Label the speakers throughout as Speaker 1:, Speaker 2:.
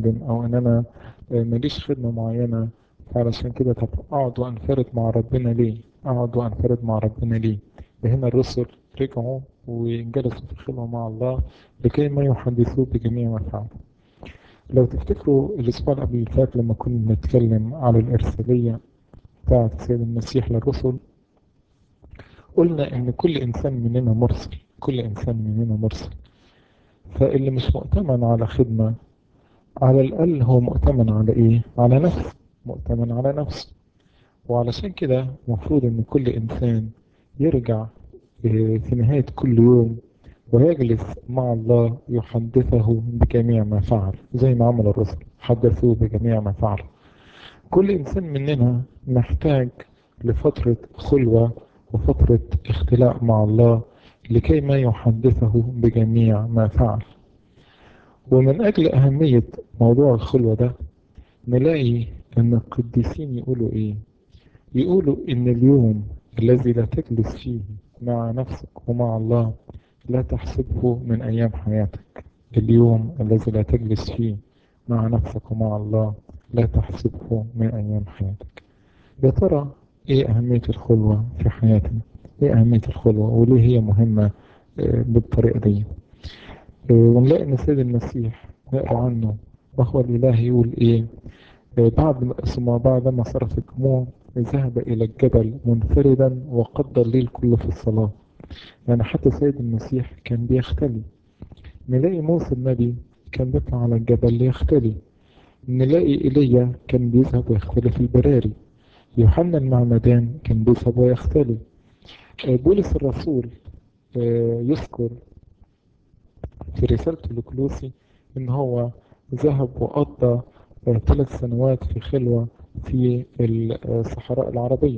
Speaker 1: أخدم أو إن أنا ماليش خدمة معينة علشان كده طب أقعد وأنفرد مع ربنا ليه؟ أقعد وأنفرد مع ربنا ليه؟ هنا الرسل رجعوا وجلسوا في الخلوة مع الله لكي ما يحدثوه بجميع ما فعلوا. لو تفتكروا الأسبوع اللي قبل اللي فات لما كنا نتكلم على الإرسالية بتاعة السيد المسيح للرسل قلنا إن كل إنسان مننا مرسل كل إنسان مننا مرسل فاللي مش مؤتمن على خدمة على الأقل هو مؤتمن على إيه؟ على نفسه مؤتمن على نفسه وعلشان كده المفروض إن كل إنسان يرجع في نهاية كل يوم ويجلس مع الله يحدثه بجميع ما فعل زي ما عمل الرسل حدثوه بجميع ما فعل كل إنسان مننا محتاج لفترة خلوة وفترة اختلاء مع الله لكي ما يحدثه بجميع ما فعل ومن أجل أهمية موضوع الخلوة ده نلاقي أن القديسين يقولوا إيه يقولوا إن اليوم الذي لا تجلس فيه مع نفسك ومع الله لا تحسبه من أيام حياتك اليوم الذي لا تجلس فيه مع نفسك ومع الله لا تحسبه من أيام حياتك يا ترى إيه أهمية الخلوة في حياتنا إيه أهمية الخلوة وليه هي مهمة بالطريقة دي ونلاقي أن سيد المسيح نقرأ عنه وهو الإله يقول إيه بعد ثم بعد ما صرف الجموع ذهب إلى الجبل منفردا وقضى الليل كله في الصلاة يعني حتى سيد المسيح كان بيختلي نلاقي موسى النبي كان بيطلع على الجبل ليختلي نلاقي إيليا كان بيذهب ويختلي في البراري يوحنا المعمدان كان بيذهب ويختلي بولس الرسول يذكر في رسالته لكلوسي ان هو ذهب وقضى ثلاث سنوات في خلوة في الصحراء العربية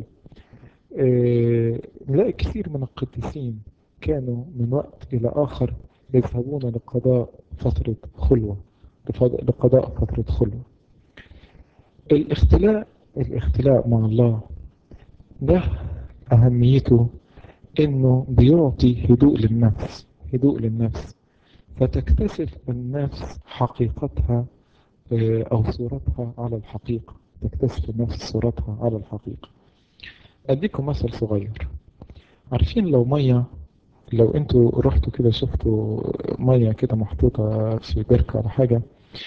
Speaker 1: نلاقي كثير من القديسين كانوا من وقت إلى آخر يذهبون لقضاء فترة خلوة لقضاء فترة خلوة الاختلاء الاختلاء مع الله ده أهميته إنه بيعطي هدوء للنفس هدوء للنفس فتكتشف النفس حقيقتها أو صورتها على الحقيقة تكتشف النفس صورتها على الحقيقة أديكم مثل صغير عارفين لو مية لو انتوا رحتوا كده شفتوا مية كده محطوطة في بركة ولا حاجة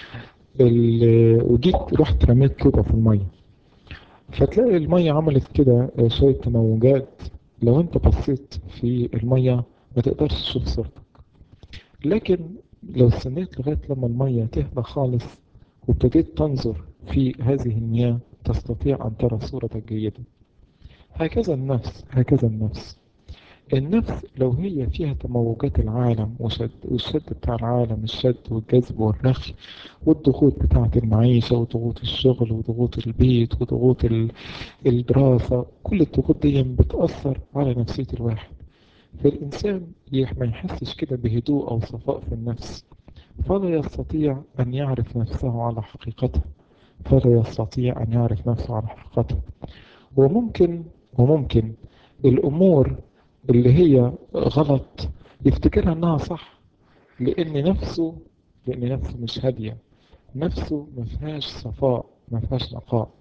Speaker 1: وجيت رحت رميت كده في المية فتلاقي المية عملت كده شوية تموجات لو انت بصيت في المية ما تقدرش تشوف صورتك لكن لو استنيت لغاية لما المية تهدى خالص وابتديت تنظر في هذه المياه تستطيع أن ترى صورتك جيدا هكذا النفس هكذا النفس النفس لو هي فيها تموجات العالم وشد والشد بتاع العالم الشد والجذب والرخي والضغوط بتاعة المعيشة وضغوط الشغل وضغوط البيت وضغوط الدراسة كل الضغوط دي بتأثر على نفسية الواحد فالإنسان ما يحسش كده بهدوء أو صفاء في النفس فلا يستطيع أن يعرف نفسه على حقيقتها فلا يستطيع أن يعرف نفسه على حقيقتها وممكن وممكن الأمور اللي هي غلط يفتكرها انها صح لان نفسه لان نفسه مش هادية نفسه ما فيهاش صفاء ما فيهاش نقاء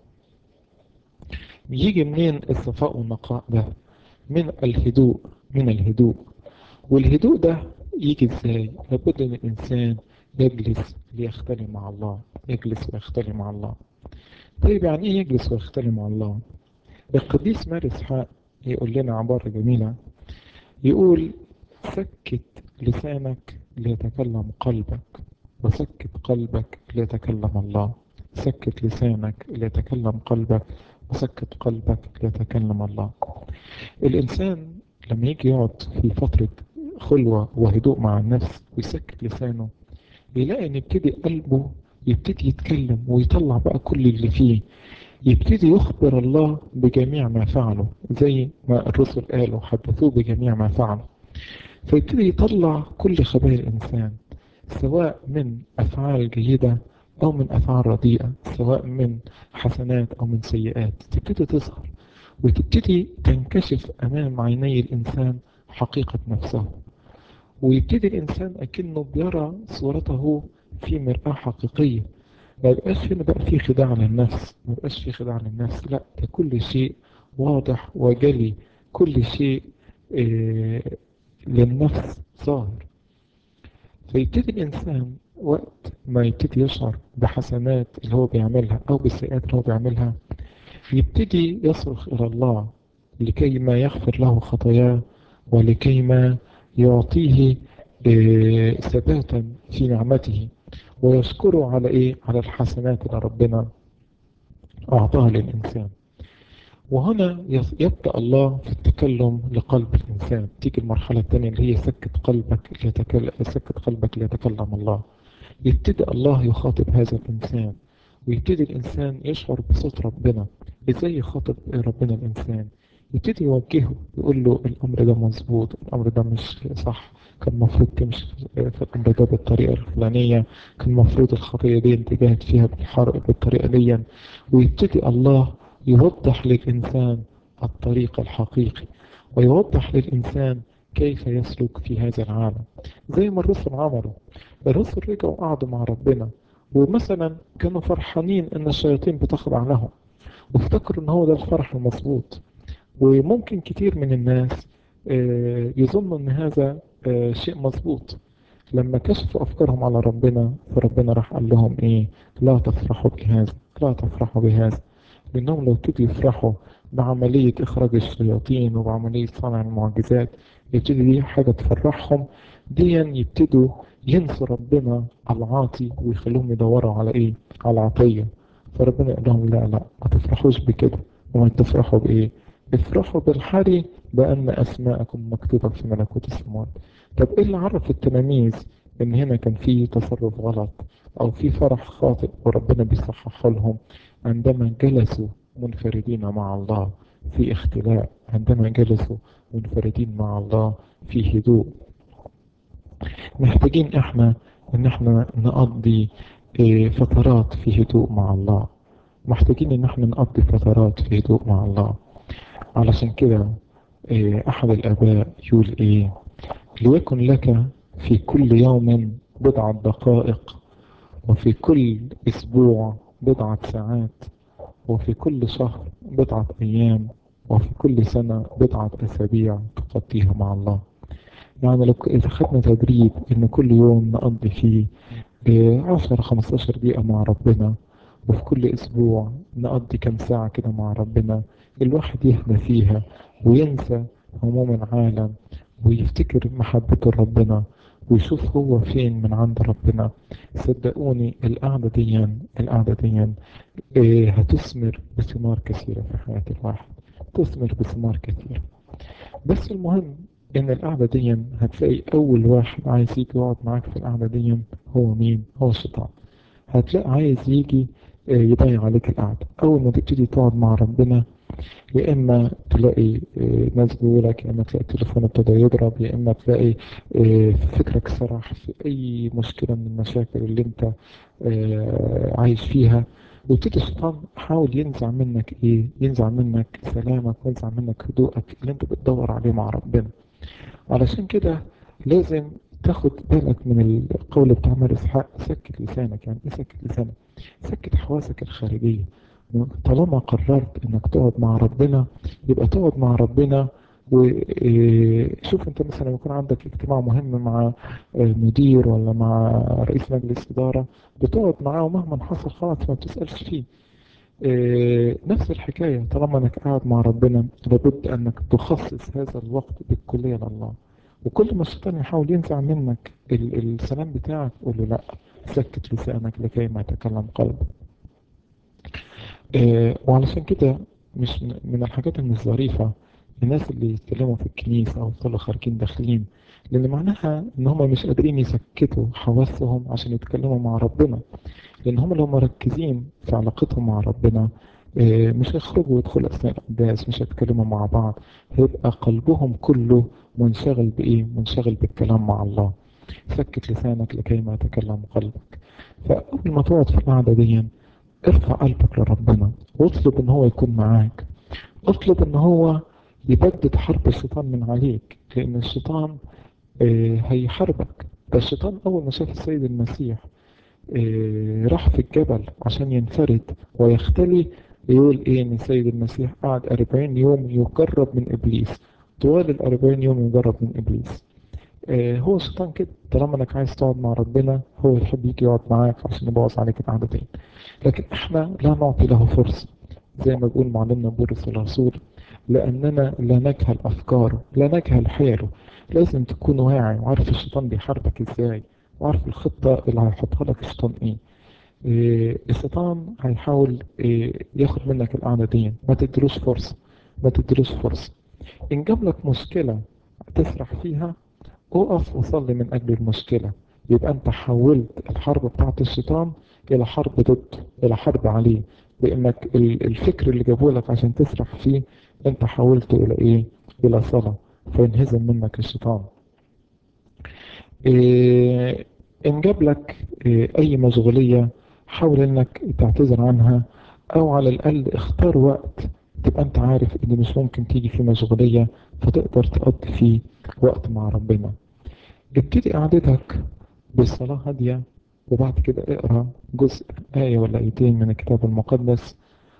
Speaker 1: يجي منين الصفاء والنقاء ده من الهدوء من الهدوء والهدوء ده يجي ازاي لابد ان الانسان يجلس ليختلي مع الله يجلس ويختلي مع الله طيب يعني ايه يجلس ويختلي مع الله القديس ماري اسحاق يقول لنا عبارة جميلة يقول سكت لسانك ليتكلم قلبك وسكت قلبك ليتكلم الله سكت لسانك ليتكلم قلبك وسكت قلبك ليتكلم الله الإنسان لما يجي يقعد في فترة خلوة وهدوء مع النفس ويسكت لسانه يلاقي ان يبتدي قلبه يبتدي يتكلم ويطلع بقى كل اللي فيه يبتدي يخبر الله بجميع ما فعله زي ما الرسل قالوا حدثوه بجميع ما فعله فيبتدي يطلع كل خبايا الإنسان سواء من أفعال جيدة أو من أفعال رديئة سواء من حسنات أو من سيئات تبتدي تظهر وتبتدي تنكشف أمام عيني الإنسان حقيقة نفسه ويبتدي الإنسان أكنه بيرى صورته في مرآة حقيقية ما يبقاش هنا بقى في خداع للنفس ما يبقاش في خداع للنفس لا ده كل شيء واضح وجلي كل شيء آه للنفس ظاهر فيبتدي الإنسان وقت ما يبتدي يشعر بحسنات اللي هو بيعملها أو بالسيئات اللي هو بيعملها يبتدي يصرخ إلى الله لكي ما يغفر له خطاياه ولكي ما يعطيه آه ثباتا في نعمته ويشكره على إيه؟ على الحسنات اللي ربنا أعطاها للإنسان وهنا يبدأ الله في التكلم لقلب الإنسان تيجي المرحلة الثانية اللي هي سكت قلبك ليتكلم سكت قلبك ليتكلم الله يبتدي الله يخاطب هذا الإنسان ويبتدي الإنسان يشعر بصوت ربنا إزاي يخاطب ربنا الإنسان يبتدي يوجهه يقول له الأمر ده مظبوط الأمر ده مش صح كان المفروض تمشي في الأمر ده بالطريقة الفلانية كان المفروض الخطية دي انت جاهد فيها بالحرق بالطريقة دي ويبتدي الله يوضح للإنسان الطريق الحقيقي ويوضح للإنسان كيف يسلك في هذا العالم زي ما الرسل عملوا الرسل رجعوا قعدوا مع ربنا ومثلا كانوا فرحانين ان الشياطين بتخضع لهم وافتكروا ان هو ده الفرح المظبوط وممكن كتير من الناس يظنوا ان هذا شيء مظبوط لما كشفوا افكارهم على ربنا فربنا راح قال لهم ايه لا تفرحوا بهذا لا تفرحوا بهذا لانهم لو ابتدوا يفرحوا بعملية اخراج الشياطين وبعملية صنع المعجزات يبتدي دي حاجة تفرحهم ديا يبتدوا ينسوا ربنا العاطي ويخلوهم يدوروا على ايه على عطية فربنا يقول لهم لا لا ما تفرحوش بكده وما تفرحوا بايه افرحوا بالحري بأن أسماءكم مكتوبة في ملكوت السماوات طب إيه اللي عرف التلاميذ إن هنا كان في تصرف غلط أو في فرح خاطئ وربنا بيصححه لهم عندما جلسوا منفردين مع الله في اختلاء عندما جلسوا منفردين مع الله في هدوء محتاجين احنا ان احنا نقضي فترات في هدوء مع الله محتاجين ان احنا نقضي فترات في هدوء مع الله علشان كده احد الاباء يقول ايه ليكن لك في كل يوم بضعة دقائق وفي كل اسبوع بضعة ساعات وفي كل شهر بضعة ايام وفي كل سنة بضعة اسابيع تقضيها مع الله يعني لو خدنا تدريب ان كل يوم نقضي فيه 10 15 دقيقة مع ربنا وفي كل اسبوع نقضي كم ساعة كده مع ربنا الواحد يهدى فيها وينسى هموم العالم ويفتكر محبته لربنا ويشوف هو فين من عند ربنا صدقوني القعدة دي القعدة دي إيه هتثمر بثمار كثيرة في حياة الواحد تثمر بثمار كثيرة بس المهم ان القعدة دي هتلاقي اول واحد عايز يجي يقعد معاك في القعدة دي هو مين هو الشيطان هتلاقي عايز يجي يضيع عليك القعدة اول ما تبتدي تقعد مع ربنا يا اما تلاقي ناس بيقولك يا اما تلاقي التليفون ابتدى يضرب يا اما تلاقي فكرك سرح في اي مشكلة من المشاكل اللي انت عايش فيها ويبتدي الشيطان حاول ينزع منك ايه ينزع منك سلامك وينزع منك هدوءك اللي انت بتدور عليه مع ربنا علشان كده لازم تاخد بالك من القول بتاع مار اسحاق سكت لسانك يعني ايه سكت لسانك سكت حواسك الخارجية طالما قررت انك تقعد مع ربنا يبقى تقعد مع ربنا وشوف انت مثلا يكون عندك اجتماع مهم مع مدير ولا مع رئيس مجلس ادارة بتقعد معاه ومهما حصل خلاص ما بتسألش فيه نفس الحكاية طالما انك قاعد مع ربنا لابد انك تخصص هذا الوقت بالكلية لله وكل ما الشيطان يحاول ينزع منك السلام بتاعك قول له لا سكت لسانك لكي ما يتكلم قلبك وعلشان كده مش من الحاجات المش ظريفة الناس اللي يتكلموا في الكنيسة أو يفضلوا خارجين داخلين لأن معناها إن هم مش قادرين يسكتوا حواسهم عشان يتكلموا مع ربنا لأن هم لو مركزين في علاقتهم مع ربنا مش هيخرجوا ويدخلوا أثناء القداس مش هيتكلموا مع بعض هيبقى قلبهم كله منشغل بإيه؟ منشغل بالكلام مع الله سكت لسانك لكي ما يتكلم قلبك فأول ما تقعد في القعدة دي ارفع قلبك لربنا واطلب ان هو يكون معاك اطلب ان هو يبدد حرب الشيطان من عليك لان الشيطان اه هيحاربك ده الشيطان اول ما شاف السيد المسيح إيه راح في الجبل عشان ينفرد ويختلي يقول ايه ان السيد المسيح قعد 40 يوم يقرب من ابليس طوال ال 40 يوم يجرب من ابليس إيه هو الشيطان كده طالما انك عايز تقعد مع ربنا هو يحب يجي يقعد معاك عشان يبوظ عليك القعدتين لكن احنا لا نعطي له فرصة زي ما بيقول معلمنا بولس الرسول لأننا لا نجهل أفكاره لا نجهل حيله لازم تكون واعي وعارف الشيطان بيحاربك ازاي وعارف الخطة اللي هيحطها لك الشيطان ايه, إيه الشيطان هيحاول إيه ياخد منك القعدة دي ما تدروش فرصة ما تدروش فرصة إن جاب لك مشكلة تسرح فيها اقف وصلي من أجل المشكلة يبقى أنت حولت الحرب بتاعت الشيطان إلى حرب ضده إلى حرب عليه لأنك الفكر اللي جابه لك عشان تسرح فيه أنت حولته إلى إيه؟ إلى صلاة فينهزم منك الشيطان إيه إن جاب لك إيه أي مشغولية حاول إنك تعتذر عنها أو على الأقل اختار وقت تبقى أنت عارف إن مش ممكن تيجي فيه مشغولية فتقدر تقضي فيه وقت مع ربنا ابتدي قعدتك بالصلاة هادية وبعد كده اقرأ جزء آية ولا آيتين من الكتاب المقدس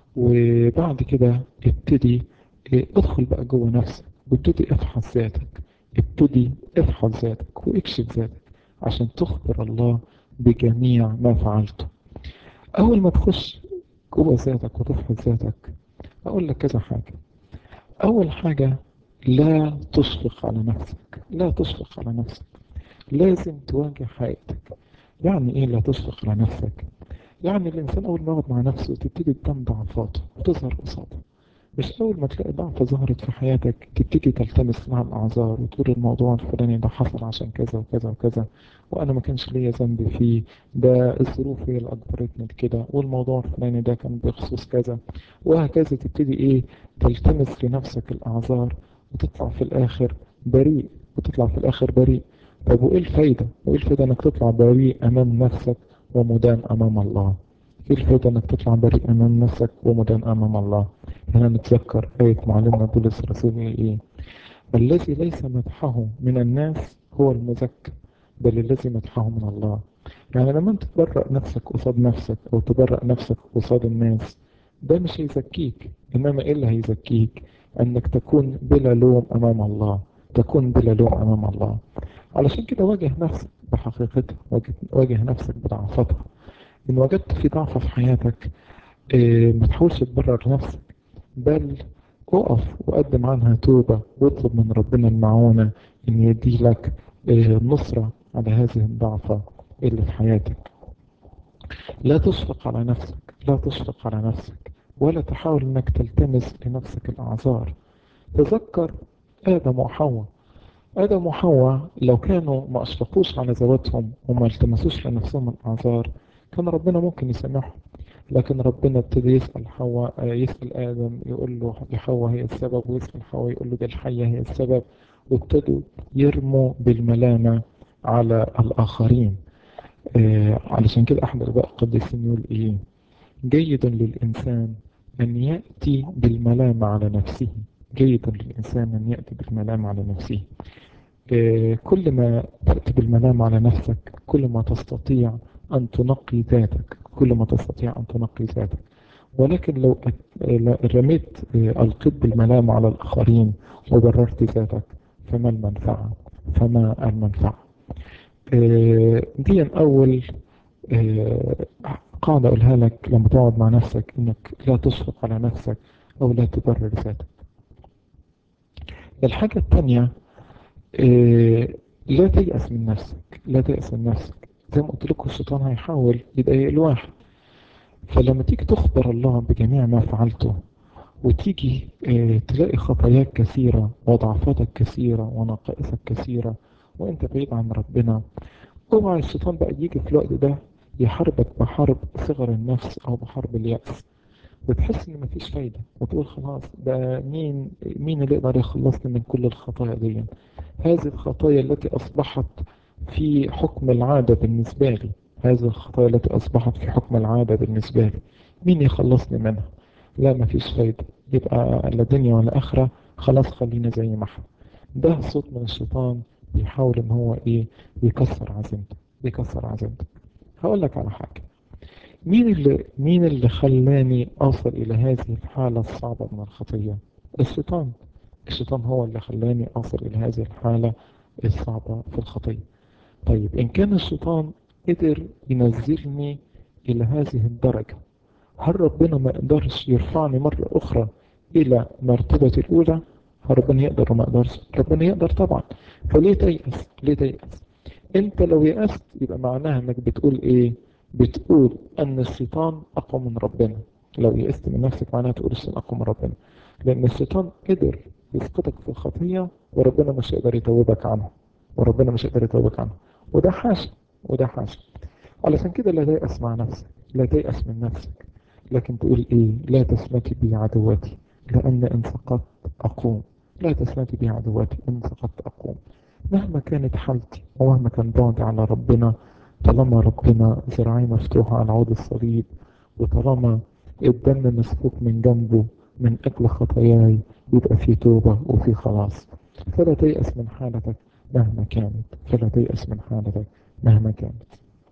Speaker 1: وبعد كده ابتدي ادخل بقى جوه نفسك وابتدي افحص ذاتك ابتدي افحص ذاتك واكشف ذاتك عشان تخبر الله بجميع ما فعلته اول ما تخش جوه ذاتك وتفحص ذاتك اقول لك كذا حاجة اول حاجة لا تشفق على نفسك لا تشفق على نفسك لازم تواجه حقيقتك يعني ايه لا تشفق على نفسك يعني الانسان اول ما يقعد مع نفسه تبتدي تبان ضعفاته وتظهر قصاده مش اول ما تلاقي ضعف ظهرت في حياتك تبتدي تلتمس لها الاعذار وتقول الموضوع الفلاني ده حصل عشان كذا وكذا وكذا وانا ما كانش ليا ذنب فيه ده الظروف هي اللي اجبرتني لكده والموضوع الفلاني ده كان بخصوص كذا وهكذا تبتدي ايه تلتمس لنفسك الاعذار وتطلع في الاخر بريء وتطلع في الاخر بريء طب وايه الفايدة وايه الفايدة انك تطلع بريء امام نفسك ومدان امام الله ايه الفايدة انك تطلع بريء امام نفسك ومدان امام الله هنا نتذكر آية معلمنا بولس الرسول ايه الذي ليس مدحه من الناس هو المزكى بل الذي مدحه من الله يعني لما انت تبرأ نفسك قصاد نفسك او تبرأ نفسك قصاد الناس ده مش هيزكيك انما ايه اللي هيزكيك انك تكون بلا لوم امام الله تكون بلا لوم امام الله علشان كده واجه نفسك بحقيقتها واجه نفسك بضعفتها ان وجدت في ضعف في حياتك اه ما تحاولش تبرر نفسك بل اقف وقدم عنها توبة واطلب من ربنا المعونة ان يدي لك اه نصرة على هذه الضعفة اللي في حياتك لا تشفق على نفسك لا تشفق على نفسك ولا تحاول انك تلتمس لنفسك الاعذار تذكر ادم وحواء آدم وحواء لو كانوا ما أشفقوش على ذواتهم وما التمسوش لنفسهم الأعذار كان ربنا ممكن يسامحهم لكن ربنا ابتدي يسأل حواء يسأل آدم يقول له دي حواء هي السبب ويسأل حواء يقول له دي الحية هي السبب وابتدوا يرموا بالملامة على الآخرين آه علشان كده أحد الآباء القديسين يقول إيه جيد للإنسان أن يأتي بالملامة على نفسه جيد للإنسان أن يأتي بالملامة على نفسه كل ما تأتي بالملام على نفسك كل ما تستطيع أن تنقي ذاتك كل ما تستطيع أن تنقي ذاتك ولكن لو رميت القيت بالملام على الآخرين وبررت ذاتك فما المنفعة فما المنفعة دي أول قاعدة أقولها لك لما تقعد مع نفسك إنك لا تشفق على نفسك أو لا تبرر ذاتك الحاجة الثانية إيه لا تيأس من نفسك لا تيأس من نفسك زي ما قلت لكم الشيطان هيحاول يضايق الواحد فلما تيجي تخبر الله بجميع ما فعلته وتيجي إيه تلاقي خطاياك كثيرة وضعفاتك كثيرة ونقائصك كثيرة وانت بعيد عن ربنا اوعى الشيطان بقى يجي في الوقت ده يحاربك بحرب صغر النفس او بحرب اليأس وتحس ان مفيش فايدة وتقول خلاص ده مين مين اللي يقدر يخلصني من كل الخطايا دي هذه الخطايا التي اصبحت في حكم العادة بالنسبة لي هذه الخطايا التي اصبحت في حكم العادة بالنسبة لي مين يخلصني منها لا مفيش فايدة يبقى لا دنيا ولا اخرة خلاص خلينا زي ما احنا ده صوت من الشيطان بيحاول ان هو ايه يكسر عزيمتك يكسر عزيمتك هقول لك على حاجة مين اللي مين اللي خلاني أوصل إلى هذه الحالة الصعبة من الخطية الشيطان الشيطان هو اللي خلاني أوصل إلى هذه الحالة الصعبة في الخطية طيب إن كان الشيطان قدر ينزلني إلى هذه الدرجة هل ربنا ما يقدرش يرفعني مرة أخرى إلى مرتبة الأولى هل ربنا يقدر وما يقدرش ربنا يقدر طبعا فليه تيأس ليه تيأس انت لو يأست يبقى معناها انك بتقول ايه بتقول ان الشيطان اقوى من ربنا لو يأست من نفسك معناها تقول الشيطان اقوى من ربنا لان الشيطان قدر يسقطك في الخطية وربنا مش هيقدر يتوبك عنها وربنا مش هيقدر يتوبك عنها وده حاشا وده حاشا علشان كده لا تيأس مع نفسك لا تيأس من نفسك لكن تقول ايه لا تسمتي بي عدواتي لان ان سقطت اقوم لا تسمتي بي عدواتي ان سقطت اقوم مهما كانت حالتي ومهما كان بعدي على ربنا طالما ربنا ذراعي مفتوحة على عود الصليب وطالما الدم مسفوك من جنبه من أجل خطاياي يبقى في توبة وفي خلاص فلا تيأس من حالتك مهما كانت فلا تيأس من حالتك مهما كانت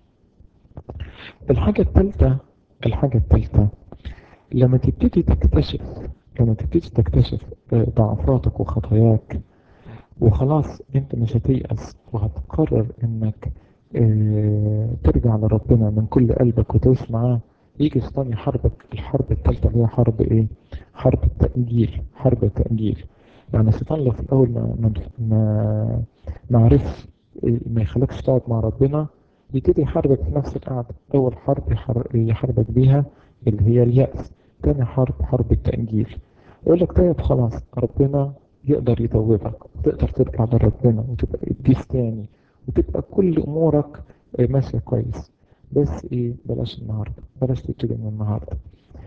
Speaker 1: الحاجة الثالثة الحاجة الثالثة لما تبتدي تكتشف لما تبتدي تكتشف ضعفاتك وخطاياك وخلاص انت مش هتيأس وهتقرر انك اه ترجع لربنا من كل قلبك وتعيش معاه يجي الشيطان يحاربك الحرب الثالثة اللي هي حرب ايه حرب التأجيل حرب التأجيل يعني الشيطان لو في الاول ما ما ما عرفش ما يخليكش تقعد مع ربنا يبتدي يحاربك في نفس القعدة اول حرب يحاربك بيها اللي هي اليأس تاني حرب حرب التأجيل يقول لك طيب خلاص ربنا يقدر يتوبك وتقدر ترجع لربنا وتبقى قديس تاني وتبقى كل امورك ماشيه كويس بس ايه بلاش النهارده بلاش تبتدي من النهارده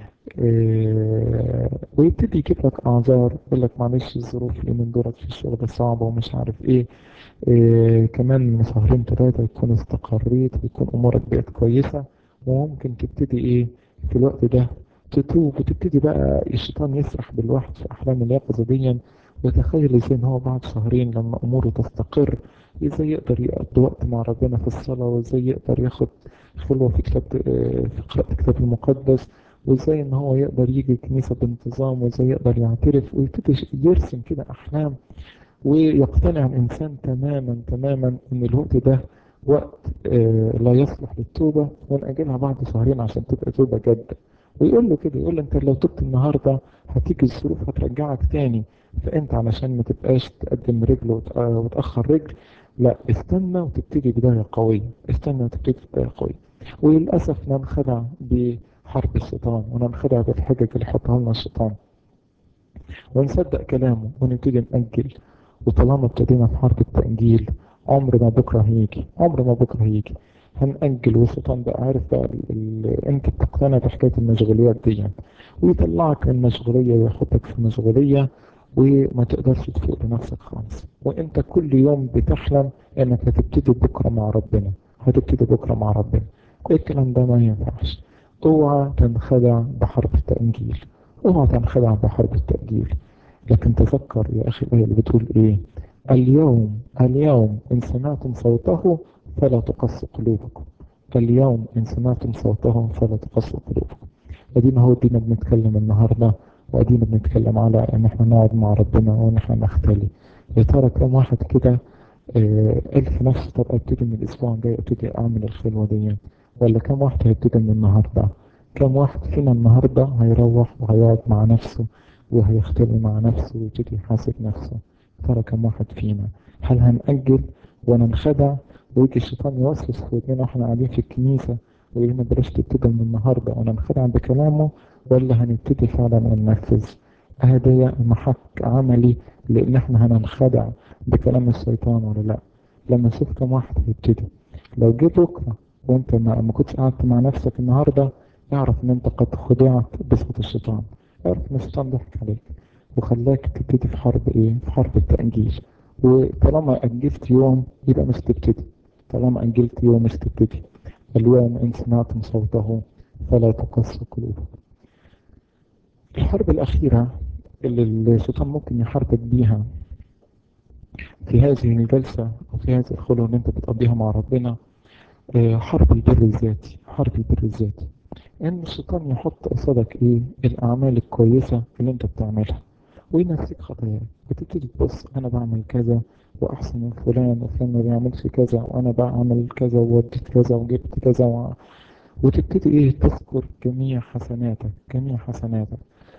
Speaker 1: إيه ويبتدي يجيب لك اعذار يقول لك معلش الظروف اللي من دورك في الشغل صعبه ومش عارف ايه, إيه كمان من شهرين ثلاثه يكون استقريت ويكون امورك بقت كويسه وممكن تبتدي ايه في الوقت ده تتوب وتبتدي بقى الشيطان يسرح بالواحد في احلام اليقظه دي وتخيل ازاي ان هو بعد شهرين لما اموره تستقر ازاي يقدر يقضي وقت مع ربنا في الصلاة وازاي يقدر ياخد خلوة في كتاب في قراءة الكتاب المقدس وازاي ان هو يقدر يجي الكنيسة بانتظام وازاي يقدر يعترف ويبتدي يرسم كده احلام ويقتنع الانسان تماما تماما ان الوقت ده وقت آه لا يصلح للتوبة ونأجلها بعد شهرين عشان تبقى توبة جادة ويقول له كده يقول له انت لو تبت النهاردة هتيجي الظروف هترجعك تاني فانت علشان ما تبقاش تقدم رجل وتأخر رجل لا استنى وتبتدي بداية قوية استنى وتبتدي بداية قوية وللأسف ننخدع بحرب الشيطان وننخدع بالحجج اللي حطها لنا الشيطان ونصدق كلامه ونبتدي نأجل وطالما ابتدينا في حرب التأجيل عمر ما بكرة هيجي عمر ما بكرة هيجي هنأجل والشيطان بقى عارف بقى انت بتقتنع بحكاية المشغوليات دي ويطلعك من مشغولية ويحطك في مشغولية وما تقدرش تفوق لنفسك خالص وانت كل يوم بتحلم انك هتبتدي بكرة مع ربنا هتبتدي بكرة مع ربنا الكلام ده ما ينفعش اوعى تنخدع بحرب التأجيل اوعى تنخدع بحرب التأجيل لكن تذكر يا اخي الايه اللي بتقول ايه اليوم اليوم ان سمعتم صوته فلا تقص قلوبكم اليوم ان سمعتم صوته فلا تقص قلوبكم ادينا هو دينا بنتكلم النهارده وادينا بنتكلم على ان احنا نقعد مع ربنا وان احنا نختلي يا ترى كم واحد كده اه قال في نفسه طب ابتدي من الاسبوع الجاي ابتدي اعمل الخلوه دي ولا كم واحد هيبتدي من النهارده كم واحد فينا النهارده هيروح وهيقعد مع نفسه وهيختلي مع نفسه ويبتدي يحاسب نفسه ترى كم واحد فينا هل هنأجل وننخدع ويجي الشيطان يوسوس في ودننا واحنا قاعدين في الكنيسة ويقول لنا بلاش تبتدي من النهاردة وننخدع بكلامه ولا هنبتدي فعلا وننفذ هذا محك عملي لان احنا هننخدع بكلام الشيطان ولا لا لما نشوف كم واحد هيبتدي لو جه بكرة وانت ما, ما كنتش قعدت مع نفسك النهاردة اعرف ان انت قد خدعت بصوت الشيطان اعرف ان الشيطان ضحك عليك وخلاك تبتدي في حرب ايه في حرب التأجيل وطالما أجلت يوم يبقى مش تبتدي طالما أجلت يوم مش تبتدي اليوم إن سمعتم صوته فلا تقصوا قلوبكم الحرب الأخيرة اللي الشيطان ممكن يحاربك بيها في هذه الجلسة أو في هذه الخلوة اللي أنت بتقضيها مع ربنا آه، حرب البر الذاتي حرب البر الذاتي ان الشيطان يحط قصادك ايه الاعمال الكويسة اللي انت بتعملها وينسيك خطاياك وتبتدي تبص انا بعمل كذا واحسن من فلان وفلان ما بيعملش كذا وانا بعمل كذا ووديت كذا وجبت كذا و... وتبتدي ايه تذكر جميع حسناتك جميع حسناتك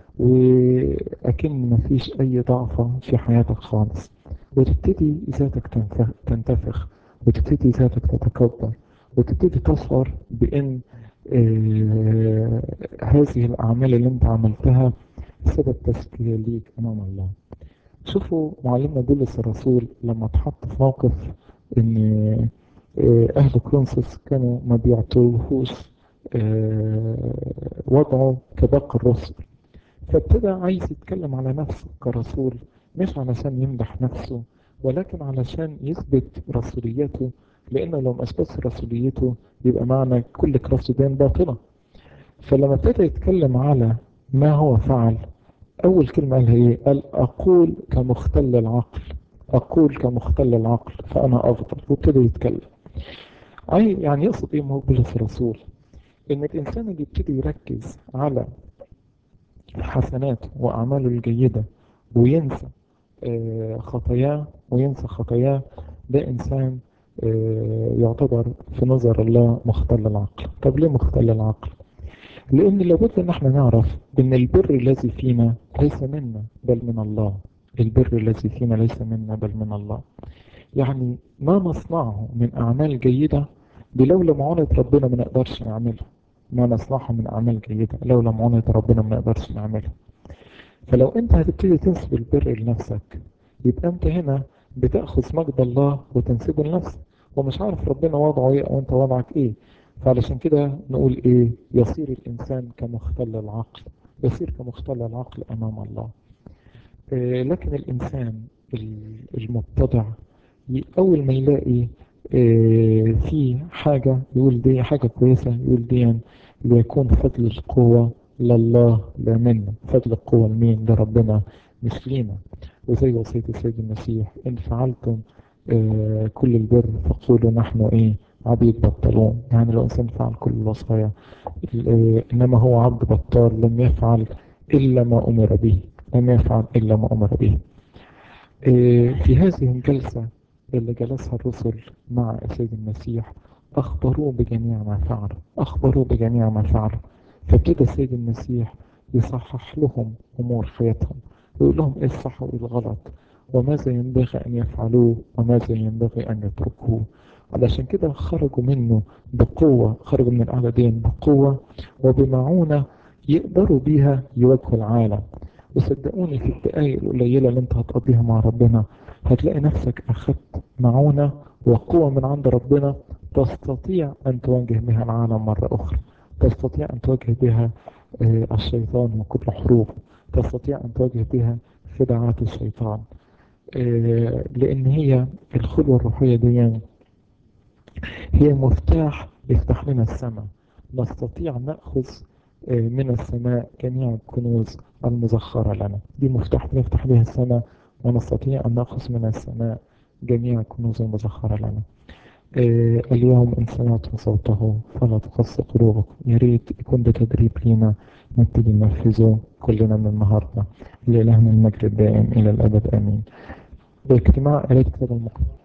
Speaker 1: وأكن مفيش أي ضعفة في حياتك خالص وتبتدي ذاتك تنف- تنتفخ وتبتدي ذاتك تتكبر وتبتدي تشعر بأن آه هذه الأعمال اللي أنت عملتها سبب تزكية ليك أمام الله شوفوا معلمنا بولس الرسول لما اتحط في موقف ان آه، اهل كورنثوس كانوا ما بيعطوهوش آه، وضعه كباقي الرسل فابتدى عايز يتكلم على نفسه كرسول مش علشان يمدح نفسه ولكن علشان يثبت رسوليته لأنه لو ما أثبتش رسوليته يبقى معنى كل كراسه دين باطلة فلما ابتدى يتكلم على ما هو فعل أول كلمة قالها إيه؟ قال أقول كمختل العقل أقول كمختل العقل فأنا أفضل وابتدى يتكلم أي يعني يقصد إيه ما هو بولس الرسول إن الإنسان اللي يبتدي يركز على حسناته وأعماله الجيدة وينسى آه، خطاياه وينسى خطاياه ده إنسان آه، يعتبر في نظر الله مختل العقل طب ليه مختل العقل؟ لأن لابد إن احنا نعرف إن البر الذي فينا ليس منا بل من الله البر الذي فينا ليس منا بل من الله يعني ما نصنعه من أعمال جيدة دي لولا معونة ربنا ما نقدرش نعملها ما نصنعه من أعمال جيدة لولا معونة ربنا ما نقدرش نعملها فلو أنت هتبتدي تنسب البر لنفسك يبقى أنت هنا بتأخذ مجد الله وتنسبه لنفسك ومش عارف ربنا وضعه إيه أو أنت وضعك إيه فعلشان كده نقول إيه يصير الإنسان كمختل العقل يصير كمختل العقل أمام الله آه، لكن الإنسان ال- المبتدع ي- أول ما يلاقي آه، في حاجة يقول دي حاجة كويسة يقول دي ليكون فضل القوة لله لا منه فضل القوة لمين لربنا مش لينا وزي وصية السيد المسيح إن فعلتم آه، كل البر فقولوا نحن إيه عبيد بطلون يعني لو إنسان فعل كل الوصايا آه، إنما هو عبد بطال لم يفعل إلا ما أمر به لم يفعل إلا ما أمر به إيه، في هذه الجلسة اللي جلسها الرسل مع السيد المسيح أخبروه بجميع ما فعل أخبروه بجميع ما فعل فابتدى السيد المسيح يصحح لهم أمور حياتهم ويقول لهم إيه الصح وإيه الغلط وماذا ينبغي أن يفعلوه وماذا ينبغي أن يتركوه علشان كده خرجوا منه بقوة خرجوا من الأعدادين بقوة وبمعونة يقدروا بيها يواجهوا العالم وصدقوني في الدقايق القليلة اللي انت هتقضيها مع ربنا هتلاقي نفسك أخذت معونة وقوة من عند ربنا تستطيع أن تواجه بها العالم مرة أخرى تستطيع أن تواجه بها آه، الشيطان وكل حروبه تستطيع أن تواجه بها خدعات الشيطان آه، لأن هي الخلوة الروحية دي هي مفتاح يفتح لنا السماء نستطيع نأخذ آه، من السماء جميع الكنوز المزخرة لنا دي مفتاح نفتح بها السماء ونستطيع أن نأخذ من السماء جميع الكنوز المزخرة لنا آه، اليوم إن سمعتم صوته فلا تقص قلوبكم يا ريت يكون ده تدريب لينا نبتدي ننفذه كلنا من النهارده لإلهنا المجد الدائم إلى الأبد آمين باجتماع قراءة كتاب المقدس